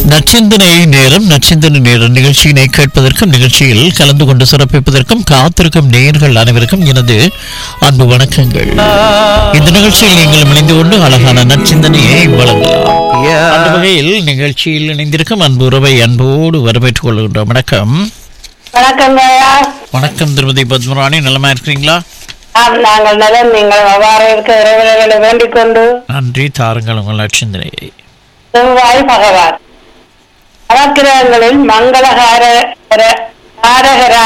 நச்சிந்தனை நேரம் நச்சிந்தனை நேரம் நிகழ்ச்சியினை கேட்பதற்கும் நிகழ்ச்சியில் கலந்து கொண்டு சிறப்பிப்பதற்கும் காத்திருக்கும் நேயர்கள் அனைவருக்கும் எனது அன்பு வணக்கங்கள் இந்த நிகழ்ச்சியில் நீங்கள் இணைந்து கொண்டு அழகான நச்சிந்தனையை வழங்கலாம் அந்த வகையில் நிகழ்ச்சியில் இணைந்திருக்கும் அன்பு உறவை அன்போடு வரவேற்றுக் கொள்கின்றோம் வணக்கம் வணக்கம் ஐயா வணக்கம் திருமதி பத்மராணி நலமா இருக்கிறீங்களா ஆம் நாங்கள் நலம் நீங்கள் அவ்வாறு இருக்க இறைவர்களை வேண்டிக் கொண்டு நன்றி தாருங்கள் உங்கள் நச்சிந்தனையை செவ்வாய் பகவான் நவக்கிரகங்களில் மங்களகார